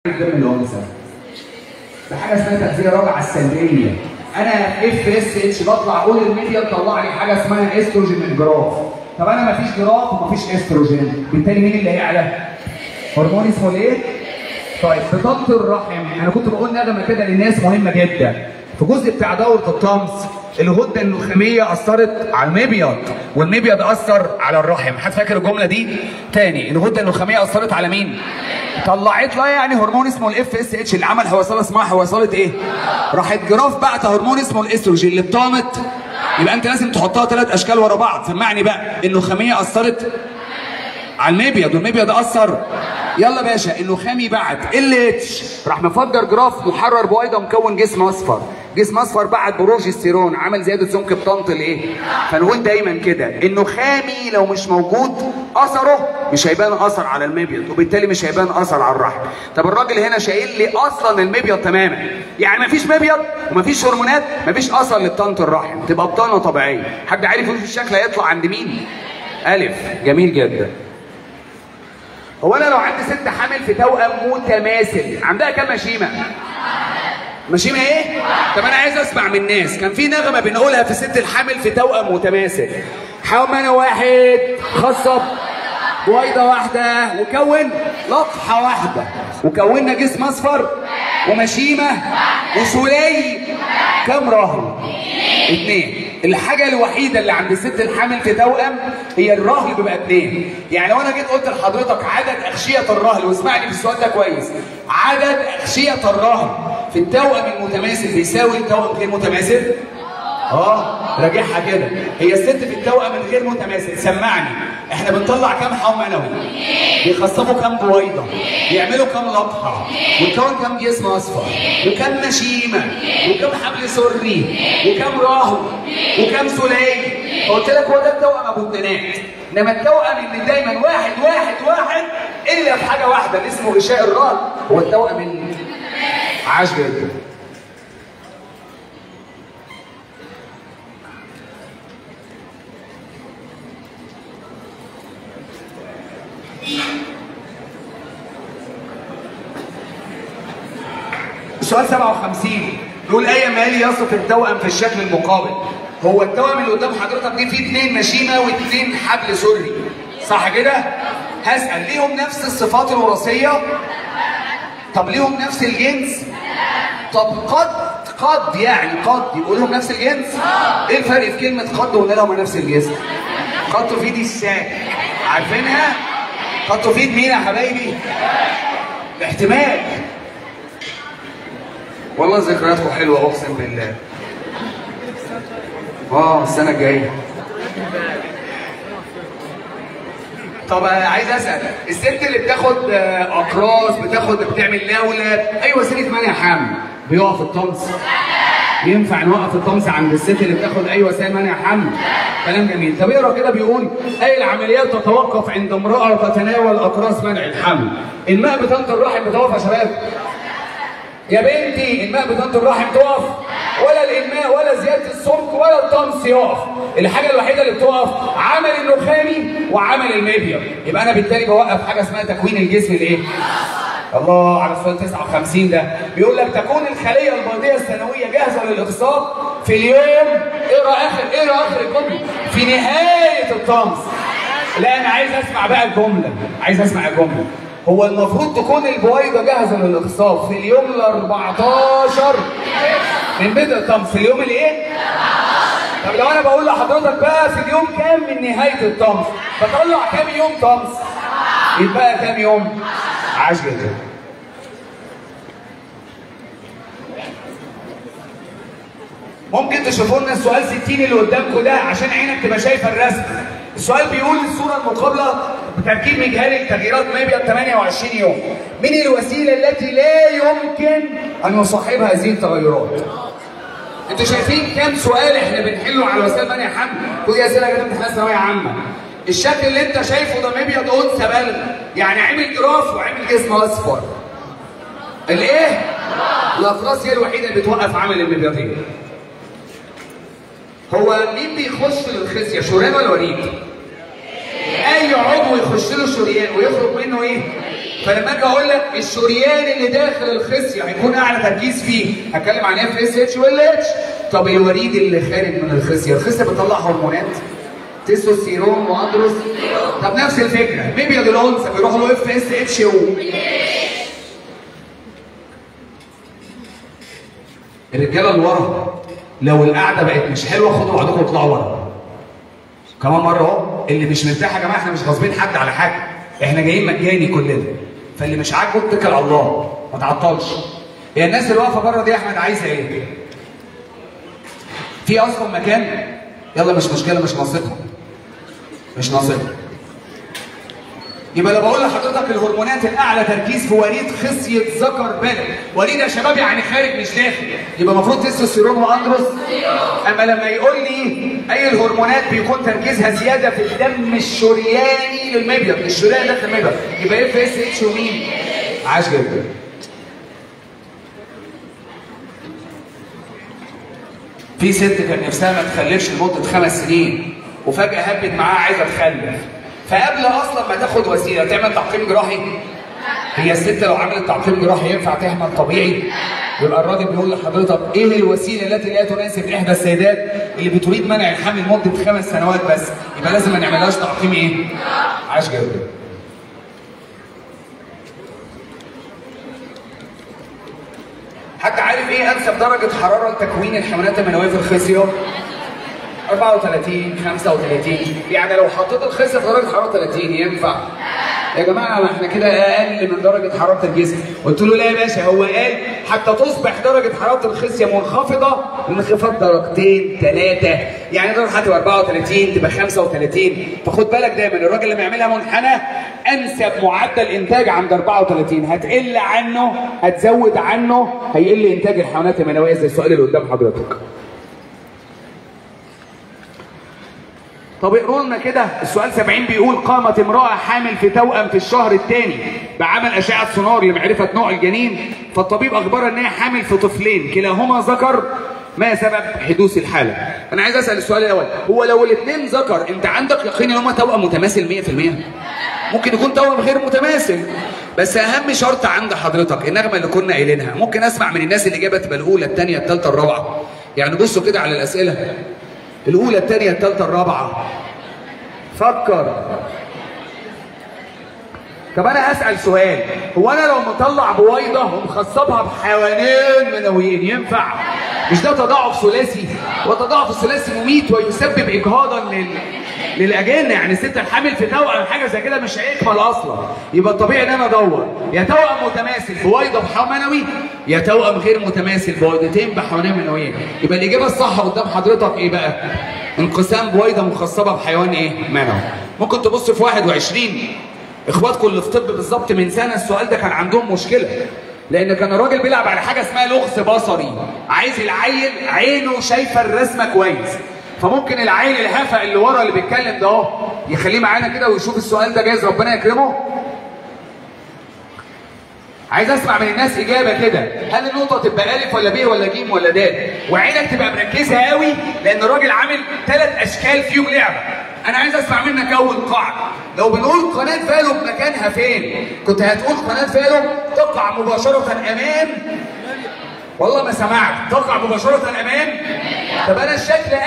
الدم الانثى بحاجه اسمها تغذيه راجعه السلبيه انا اف اس اتش بطلع اقول الميديا تطلع لي حاجه اسمها استروجين من جراف طب انا مفيش جراف ومفيش استروجين بالتالي مين اللي هيعلى؟ هرمون اسمه ايه؟ طيب بطاقه الرحم انا كنت بقول نغمه كده للناس مهمه جدا في جزء بتاع دوره الطمس الغده النخاميه اثرت على المبيض والمبيض اثر على الرحم حد فاكر الجمله دي تاني الغده النخاميه اثرت على مين طلعت لها يعني هرمون اسمه الاف اس اتش اللي عمل حوصله اسمها حوصله ايه راحت جراف بعت هرمون اسمه الاستروجين اللي بطانت يبقى انت لازم تحطها ثلاث اشكال ورا بعض سمعني بقى النخاميه اثرت على المبيض والمبيض اثر يلا باشا النخامي بعت ال اتش راح مفجر جراف محرر بويضه مكون جسم اصفر جسم اصفر بعت بروجستيرون عمل زياده سمك بطنط الايه فنقول دايما كده النخامي لو مش موجود اثره مش هيبان اثر على المبيض وبالتالي مش هيبان اثر على الرحم طب الراجل هنا شايل لي اصلا المبيض تماما يعني مفيش مبيض ومفيش هرمونات مفيش اثر لبطانه الرحم تبقى بطانه طبيعيه حد عارف يقول الشكل هيطلع عند مين الف جميل جدا هو انا لو عندي ست حامل في توأم متماثل عندها كام مشيمه؟ مشيمه ايه؟ طب انا عايز اسمع من الناس كان في نغمه بنقولها في ست الحامل في توأم متماثل حمامه واحد خصب بويضه واحده وكون لطحه واحده وكونا جسم اصفر ومشيمه وسلي كام راهن؟ اثنين الحاجة الوحيدة اللي عند الست الحامل في توأم هي الرهل بيبقى اثنين يعني لو انا جيت قلت لحضرتك عدد أغشية الرهل واسمعني في السؤال ده كويس عدد أغشية الرهل في التوأم المتماثل بيساوي التوأم غير متماثل؟ اه راجعها كده هي الست في التوأم الغير متماثل سمعني احنا بنطلع كام حوم منوي بيخصبوا كام بويضه بيعملوا كام لطحه ويكون كام جسم اصفر وكام مشيمه وكام حبل سري وكام راهو وكام سلي قلت لك هو ده التوأم ابو التنات انما التوأم اللي دايما واحد واحد واحد الا في حاجه واحده اللي اسمه غشاء الراس هو التوأم اللي عاش جدا سؤال 57 بيقول اي مالي يصف التوأم في الشكل المقابل هو التوأم اللي قدام حضرتك دي فيه اثنين مشيمه واثنين حبل سري صح كده هسأل ليهم نفس الصفات الوراثيه طب ليهم نفس الجنس طب قد قد يعني قد يقول لهم نفس الجنس ايه الفرق في كلمه قد وان لهم نفس الجنس قد تفيد الشاك عارفينها قد تفيد مين يا حبايبي الاحتمال والله ذكرياتكم حلوه اقسم بالله اه السنه الجايه طب عايز اسال الست اللي بتاخد اقراص بتاخد بتعمل لوله اي وسيله منع حمل بيقف الطمس ينفع نوقف الطمس عند الست اللي بتاخد اي وسائل منع حمل كلام جميل طب اقرا كده بيقول اي العمليات تتوقف عند امراه تتناول اقراص منع الحمل الماء بطنط الرحم بتقف يا شباب يا بنتي الماء بطنط الرحم تقف ولا الانماء ولا زياده السمك ولا الطمس يقف الحاجه الوحيده اللي بتقف عمل النخامي وعمل المبيض يبقى انا بالتالي بوقف حاجه اسمها تكوين الجسم الايه الله على سؤال 59 ده بيقول لك تكون الخليه البيضيه الثانويه جاهزه للاخصاب في اليوم اقرا اخر اقرا اخر الجمله في نهايه الطمس لا انا عايز اسمع بقى الجمله عايز اسمع الجمله هو المفروض تكون البويضه جاهزه للاخصاب في اليوم ال 14 من بدء الطمس في اليوم الايه؟ طب لو انا بقول لحضرتك بقى في اليوم كام من نهايه الطمس بطلع كام يوم طمس يبقى كام يوم؟ عاش جدا ممكن تشوفوا لنا السؤال 60 اللي قدامكم ده عشان عينك تبقى شايفه الرسم السؤال بيقول الصوره المقابله بتركيب مجهري لتغييرات مبيض 28 يوم من الوسيله التي لا يمكن ان يصاحبها هذه التغيرات انتوا شايفين كام سؤال احنا بنحله على وسائل منع حمل كل دي اسئله كده امتحانات ثانويه عامه الشكل اللي انت شايفه ده مبيض انثى بالغ يعني عامل جراف وعامل جسم اصفر الايه الاقراص هي الوحيده اللي بتوقف عمل المبيضين هو مين بيخش للخصيه شريان ولا وريد اي عضو يخش له شريان ويخرج منه ايه فلما اجي اقول لك الشريان اللي داخل الخصيه هيكون اعلى تركيز فيه هتكلم عن اف اس اتش ولا اتش طب الوريد اللي خارج من الخصيه الخصيه بتطلع هرمونات تستوستيرون واندروس طب نفس الفكره مبيض الانثى بيروح له اف اس اتش و الرجاله اللي ورا لو القعده بقت مش حلوه خدوا بعضكم واطلعوا ورا كمان مره اهو اللي مش مرتاح يا جماعه احنا مش غاصبين حد على حاجه احنا جايين مجاني كلنا فاللي مش عاجبه اتكل على الله ما تعطلش هي الناس اللي واقفه بره دي يا احمد عايزه ايه؟ في اصلا مكان يلا مش مشكله مش ناقصتهم مش ناقصتهم يبقى لو بقول لحضرتك الهرمونات الاعلى تركيز في وريد خصيه ذكر بالغ وريد يا شباب يعني خارج مش داخل يبقى المفروض تستوستيرون واندروس اما لما يقول لي اي الهرمونات بيكون تركيزها زياده في الدم الشرياني للمبيض الشريان داخل المبيض يبقى اف اس اتش ومين عاش جدا في ست كان نفسها ما تخلفش لمده خمس سنين وفجاه هبت معاها عايزه تخلف فقبل اصلا ما تاخد وسيله تعمل تعقيم جراحي هي الست لو عملت تعقيم جراحي ينفع تحمل طبيعي يبقى الراجل بيقول لحضرتك ايه الوسيله التي لا تناسب احدى السيدات اللي بتريد منع الحمل لمده خمس سنوات بس يبقى لازم ما نعملهاش تعقيم ايه؟ عاش جدا حد عارف ايه انسب درجه حراره لتكوين الحيوانات المنويه في الخصيه؟ 34 35 يعني لو حطيت الخصيه في درجه حراره 30 ينفع؟ يا جماعه ما احنا كده اقل من درجه حراره الجسم قلت له لا يا باشا هو قال حتى تصبح درجه حراره الخصيه منخفضه انخفاض درجتين ثلاثه يعني درجه حراره 34 تبقى 35 فخد بالك دايما الراجل لما يعملها منحنى انسب معدل انتاج عند 34 هتقل عنه هتزود عنه هيقل انتاج الحيوانات المنويه زي السؤال اللي قدام حضرتك طب اقروا لنا كده السؤال 70 بيقول قامت امرأة حامل في توأم في الشهر الثاني بعمل أشعة سونار لمعرفة نوع الجنين فالطبيب أخبرها إن هي حامل في طفلين كلاهما ذكر ما سبب حدوث الحالة؟ أنا عايز أسأل السؤال الأول هو لو الاثنين ذكر أنت عندك يقين إن هما توأم متماثل 100%؟ ممكن يكون توأم غير متماثل بس أهم شرط عند حضرتك النغمة اللي كنا قايلينها ممكن أسمع من الناس الإجابة تبقى الأولى الثانية الثالثة الرابعة يعني بصوا كده على الأسئلة الأولى الثانية الثالثة الرابعة فكر طب أنا هسأل سؤال هو أنا لو مطلع بويضة ومخصبها بحيوانين منويين ينفع؟ مش ده تضاعف ثلاثي؟ وتضاعف الثلاثي مميت ويسبب إجهاضا لل... للأجنة يعني الست الحامل في توأم حاجة زي كده مش هيكمل أصلا يبقى الطبيعي إن أنا أدور يا توأم متماثل بويضة بحيوان منوي يا توأم غير متماثل بويضتين بحيوانين منويين يبقى الإجابة الصح قدام حضرتك إيه بقى؟ انقسام بويضة مخصبة بحيوان إيه؟ منوي ممكن تبص في 21 اخواتكم اللي في طب بالظبط من سنه السؤال ده كان عندهم مشكله لان كان الراجل بيلعب على حاجه اسمها لغز بصري عايز العيل عينه شايفه الرسمه كويس فممكن العيل الهفق اللي ورا اللي بيتكلم ده اهو يخليه معانا كده ويشوف السؤال ده جايز ربنا يكرمه عايز اسمع من الناس اجابه كده هل النقطه تبقى الف ولا ب ولا ج ولا د وعينك تبقى مركزه قوي لان الراجل عامل ثلاث اشكال فيهم لعبه انا عايز اسمع منك اول قاعده لو بنقول قناه فالو مكانها فين كنت هتقول قناه فالو تقع مباشره امام والله ما سمعت تقع مباشره امام طب انا الشكل